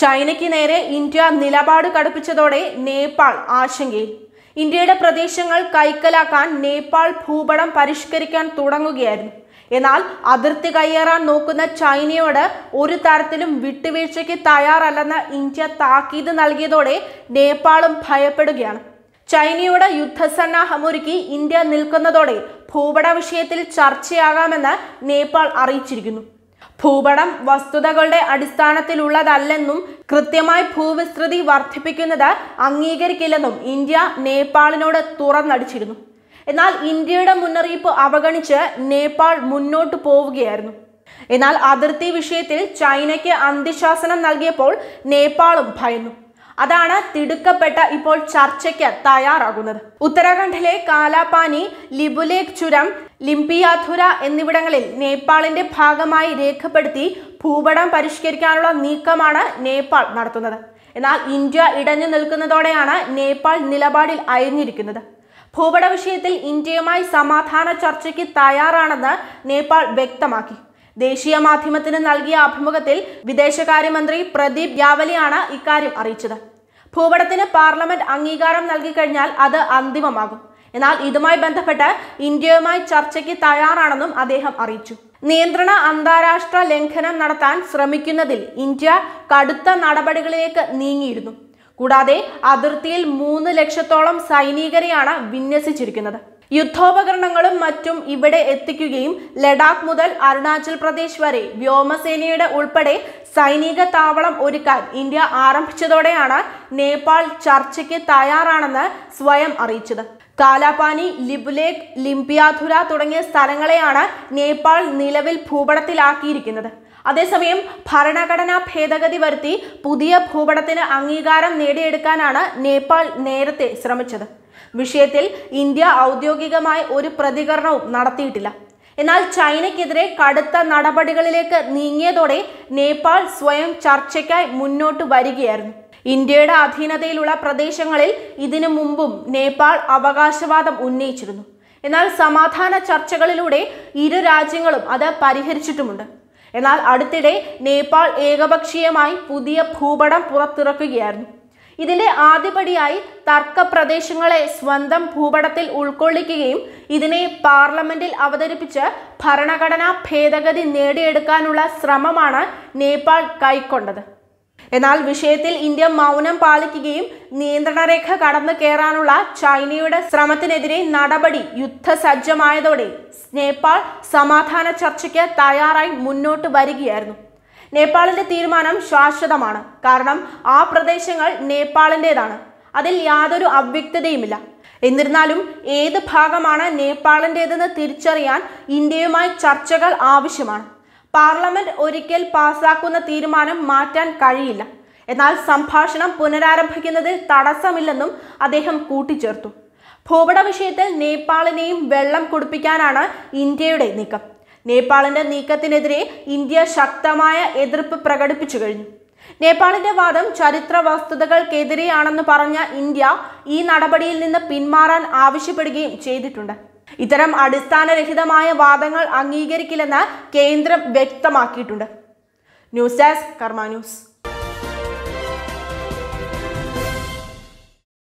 ചൈനയ്ക്ക് നേരെ ഇന്ത്യ നിലപാട് കടുപ്പിച്ചതോടെ നേപ്പാൾ ആശങ്കയിൽ ഇന്ത്യയുടെ പ്രദേശങ്ങൾ കൈക്കലാക്കാൻ നേപ്പാൾ ഭൂപടം പരിഷ്കരിക്കാൻ തുടങ്ങുകയായിരുന്നു എന്നാൽ അതിർത്തി കയ്യേറാൻ നോക്കുന്ന ചൈനയോട് ഒരു തരത്തിലും വിട്ടുവീഴ്ചയ്ക്ക് തയ്യാറല്ലെന്ന് ഇന്ത്യ താക്കീത് നൽകിയതോടെ നേപ്പാളും ഭയപ്പെടുകയാണ് ചൈനയോട് യുദ്ധസന്നാഹമൊരുക്കി ഇന്ത്യ നിൽക്കുന്നതോടെ ഭൂപട വിഷയത്തിൽ ചർച്ചയാകാമെന്ന് നേപ്പാൾ അറിയിച്ചിരിക്കുന്നു ഭൂപടം വസ്തുതകളുടെ അടിസ്ഥാനത്തിലുള്ളതല്ലെന്നും കൃത്യമായി ഭൂവിസ്തൃതി വർദ്ധിപ്പിക്കുന്നത് അംഗീകരിക്കില്ലെന്നും ഇന്ത്യ നേപ്പാളിനോട് തുറന്നടിച്ചിരുന്നു എന്നാൽ ഇന്ത്യയുടെ മുന്നറിയിപ്പ് അവഗണിച്ച് നേപ്പാൾ മുന്നോട്ട് പോവുകയായിരുന്നു എന്നാൽ അതിർത്തി വിഷയത്തിൽ ചൈനയ്ക്ക് അന്ത്യശാസനം നൽകിയപ്പോൾ നേപ്പാളും ഭയന്നു അതാണ് തിടുക്കപ്പെട്ട ഇപ്പോൾ ചർച്ചയ്ക്ക് തയ്യാറാകുന്നത് ഉത്തരാഖണ്ഡിലെ കാലാപാനി ലിബുലേഖ് ചുരം ലിംപിയാധുര എന്നിവിടങ്ങളിൽ നേപ്പാളിന്റെ ഭാഗമായി രേഖപ്പെടുത്തി ഭൂപടം പരിഷ്കരിക്കാനുള്ള നീക്കമാണ് നേപ്പാൾ നടത്തുന്നത് എന്നാൽ ഇന്ത്യ ഇടഞ്ഞു നിൽക്കുന്നതോടെയാണ് നേപ്പാൾ നിലപാടിൽ അയഞ്ഞിരിക്കുന്നത് ഭൂപട വിഷയത്തിൽ ഇന്ത്യയുമായി സമാധാന ചർച്ചയ്ക്ക് തയ്യാറാണെന്ന് നേപ്പാൾ വ്യക്തമാക്കി ദേശീയ മാധ്യമത്തിന് നൽകിയ അഭിമുഖത്തിൽ വിദേശകാര്യമന്ത്രി പ്രദീപ് യാവലിയാണ് ഇക്കാര്യം അറിയിച്ചത് ഭൂപടത്തിന് പാർലമെന്റ് അംഗീകാരം നൽകിക്കഴിഞ്ഞാൽ അത് അന്തിമമാകും എന്നാൽ ഇതുമായി ബന്ധപ്പെട്ട് ഇന്ത്യയുമായി ചർച്ചയ്ക്ക് തയ്യാറാണെന്നും അദ്ദേഹം അറിയിച്ചു നിയന്ത്രണ അന്താരാഷ്ട്ര ലംഘനം നടത്താൻ ശ്രമിക്കുന്നതിൽ ഇന്ത്യ കടുത്ത നടപടികളിലേക്ക് നീങ്ങിയിരുന്നു കൂടാതെ അതിർത്തിയിൽ മൂന്ന് ലക്ഷത്തോളം സൈനികരെയാണ് വിന്യസിച്ചിരിക്കുന്നത് യുദ്ധോപകരണങ്ങളും മറ്റും ഇവിടെ എത്തിക്കുകയും ലഡാക്ക് മുതൽ അരുണാചൽ പ്രദേശ് വരെ വ്യോമസേനയുടെ ഉൾപ്പെടെ സൈനിക താവളം ഒരുക്കാൻ ഇന്ത്യ ആരംഭിച്ചതോടെയാണ് നേപ്പാൾ ചർച്ചയ്ക്ക് തയ്യാറാണെന്ന് സ്വയം അറിയിച്ചത് കാലാപാനി ലിബുലേഖ് ലിംപിയാധുര തുടങ്ങിയ സ്ഥലങ്ങളെയാണ് നേപ്പാൾ നിലവിൽ ഭൂപടത്തിലാക്കിയിരിക്കുന്നത് അതേസമയം ഭരണഘടനാ ഭേദഗതി വരുത്തി പുതിയ ഭൂപടത്തിന് അംഗീകാരം നേടിയെടുക്കാനാണ് നേപ്പാൾ നേരത്തെ ശ്രമിച്ചത് വിഷയത്തിൽ ഇന്ത്യ ഔദ്യോഗികമായി ഒരു പ്രതികരണവും നടത്തിയിട്ടില്ല എന്നാൽ ചൈനയ്ക്കെതിരെ കടുത്ത നടപടികളിലേക്ക് നീങ്ങിയതോടെ നേപ്പാൾ സ്വയം ചർച്ചയ്ക്കായി മുന്നോട്ട് വരികയായിരുന്നു ഇന്ത്യയുടെ അധീനതയിലുള്ള പ്രദേശങ്ങളിൽ ഇതിനു മുമ്പും നേപ്പാൾ അവകാശവാദം ഉന്നയിച്ചിരുന്നു എന്നാൽ സമാധാന ചർച്ചകളിലൂടെ ഇരു രാജ്യങ്ങളും അത് പരിഹരിച്ചിട്ടുമുണ്ട് എന്നാൽ അടുത്തിടെ നേപ്പാൾ ഏകപക്ഷീയമായി പുതിയ ഭൂപടം പുറത്തിറക്കുകയായിരുന്നു ഇതിന്റെ ആദ്യപടിയായി തർക്ക പ്രദേശങ്ങളെ സ്വന്തം ഭൂപടത്തിൽ ഉൾക്കൊള്ളിക്കുകയും ഇതിനെ പാർലമെന്റിൽ അവതരിപ്പിച്ച് ഭരണഘടനാ ഭേദഗതി നേടിയെടുക്കാനുള്ള ശ്രമമാണ് നേപ്പാൾ കൈക്കൊണ്ടത് എന്നാൽ വിഷയത്തിൽ ഇന്ത്യ മൗനം പാലിക്കുകയും നിയന്ത്രണരേഖ കടന്നു കയറാനുള്ള ചൈനയുടെ ശ്രമത്തിനെതിരെ നടപടി യുദ്ധസജ്ജമായതോടെ നേപ്പാൾ സമാധാന ചർച്ചയ്ക്ക് തയ്യാറായി മുന്നോട്ട് വരികയായിരുന്നു നേപ്പാളിന്റെ തീരുമാനം ശാശ്വതമാണ് കാരണം ആ പ്രദേശങ്ങൾ നേപ്പാളിൻ്റെതാണ് അതിൽ യാതൊരു അവ്യക്തതയുമില്ല എന്നിരുന്നാലും ഏത് ഭാഗമാണ് നേപ്പാളിൻ്റെതെന്ന് തിരിച്ചറിയാൻ ഇന്ത്യയുമായി ചർച്ചകൾ ആവശ്യമാണ് പാർലമെന്റ് ഒരിക്കൽ പാസാക്കുന്ന തീരുമാനം മാറ്റാൻ കഴിയില്ല എന്നാൽ സംഭാഷണം പുനരാരംഭിക്കുന്നതിൽ തടസ്സമില്ലെന്നും അദ്ദേഹം കൂട്ടിച്ചേർത്തു ഭൂപട വിഷയത്തിൽ നേപ്പാളിനെയും വെള്ളം കുടിപ്പിക്കാനാണ് ഇന്ത്യയുടെ നീക്കം നേപ്പാളിന്റെ നീക്കത്തിനെതിരെ ഇന്ത്യ ശക്തമായ എതിർപ്പ് പ്രകടിപ്പിച്ചു കഴിഞ്ഞു നേപ്പാളിന്റെ വാദം ചരിത്ര വസ്തുതകൾക്കെതിരെയാണെന്ന് പറഞ്ഞ ഇന്ത്യ ഈ നടപടിയിൽ നിന്ന് പിന്മാറാൻ ആവശ്യപ്പെടുകയും ചെയ്തിട്ടുണ്ട് ഇത്തരം അടിസ്ഥാനരഹിതമായ വാദങ്ങൾ അംഗീകരിക്കില്ലെന്ന് കേന്ദ്രം വ്യക്തമാക്കിയിട്ടുണ്ട് ന്യൂസ് ഡെസ്ക് കർമ്മ ന്യൂസ്